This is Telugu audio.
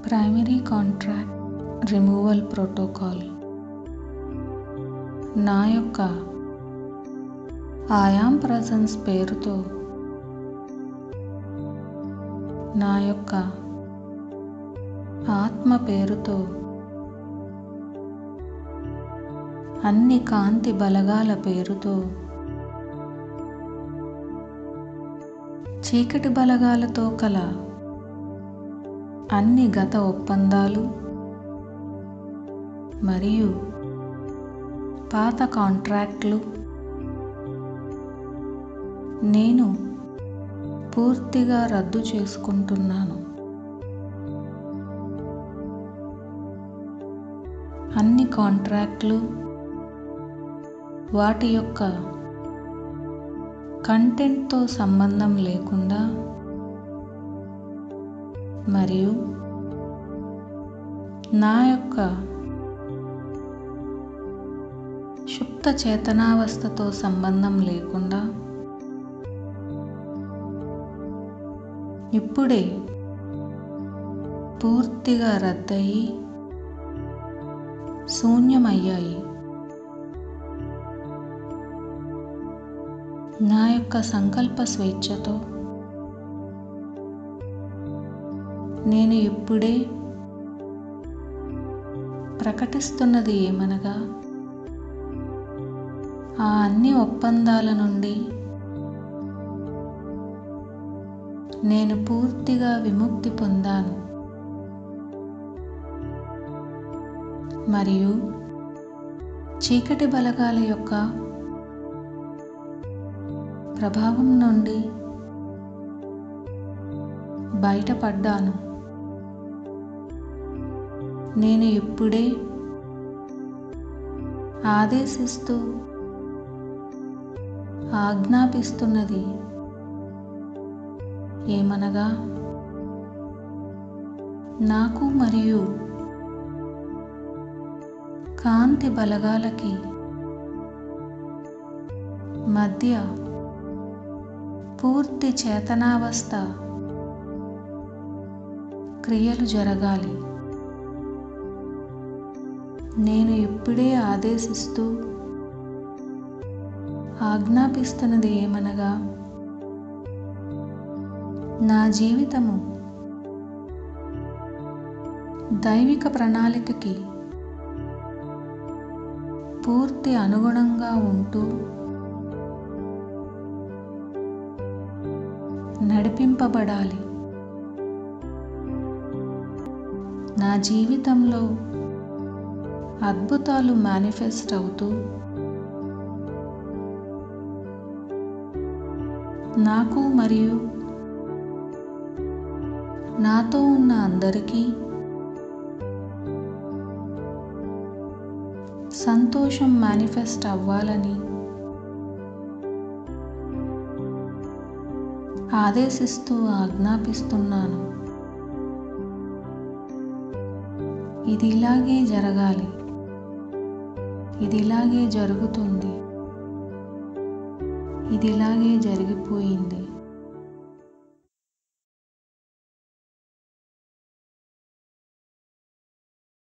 ప్రైమరీ కాంట్రాక్ట్ రిమూవల్ ప్రోటోకాల్ నా యొక్క ఆయామ్ ప్రజెన్స్ పేరుతో నా యొక్క ఆత్మ పేరుతో అన్ని కాంతి బలగాల పేరుతో చీకటి బలగాలతో కల అన్ని గత ఒప్పందాలు మరియు పాత కాంట్రాక్ట్లు నేను పూర్తిగా రద్దు చేసుకుంటున్నాను అన్ని కాంట్రాక్ట్లు వాటి యొక్క కంటెంట్తో సంబంధం లేకుండా మరియు నా యొక్క సుప్త చేతనావస్థతో సంబంధం లేకుండా ఇప్పుడే పూర్తిగా రద్దయి శూన్యమయ్యాయి నా యొక్క సంకల్ప స్వేచ్ఛతో నేను ఇప్పుడే ప్రకటిస్తున్నది ఏమనగా ఆ అన్ని ఒప్పందాల నుండి నేను పూర్తిగా విముక్తి పొందాను మరియు చీకటి బలగాల యొక్క ప్రభావం నుండి బయటపడ్డాను నేను ఇప్పుడే ఆదేశిస్తూ ఆజ్ఞాపిస్తున్నది ఏమనగా నాకు మరియు కాంతి బలగాలకి మధ్య పూర్తి చేతనావస్థ క్రియలు జరగాలి నేను ఇప్పుడే ఆదేశిస్తూ ఆజ్ఞాపిస్తున్నది ఏమనగా నా జీవితము దైవిక ప్రణాళికకి పూర్తి అనుగుణంగా ఉంటూ నడిపింపబడాలి నా జీవితంలో అద్భుతాలు మేనిఫెస్ట్ అవుతూ నాకు మరియు నాతో ఉన్న అందరికీ సంతోషం మేనిఫెస్ట్ అవ్వాలని ఆదేశిస్తూ ఆజ్ఞాపిస్తున్నాను ఇది ఇలాగే జరగాలి ఇది ఇలాగే జరుగుతుంది ఇది ఇలాగే జరిగిపోయింది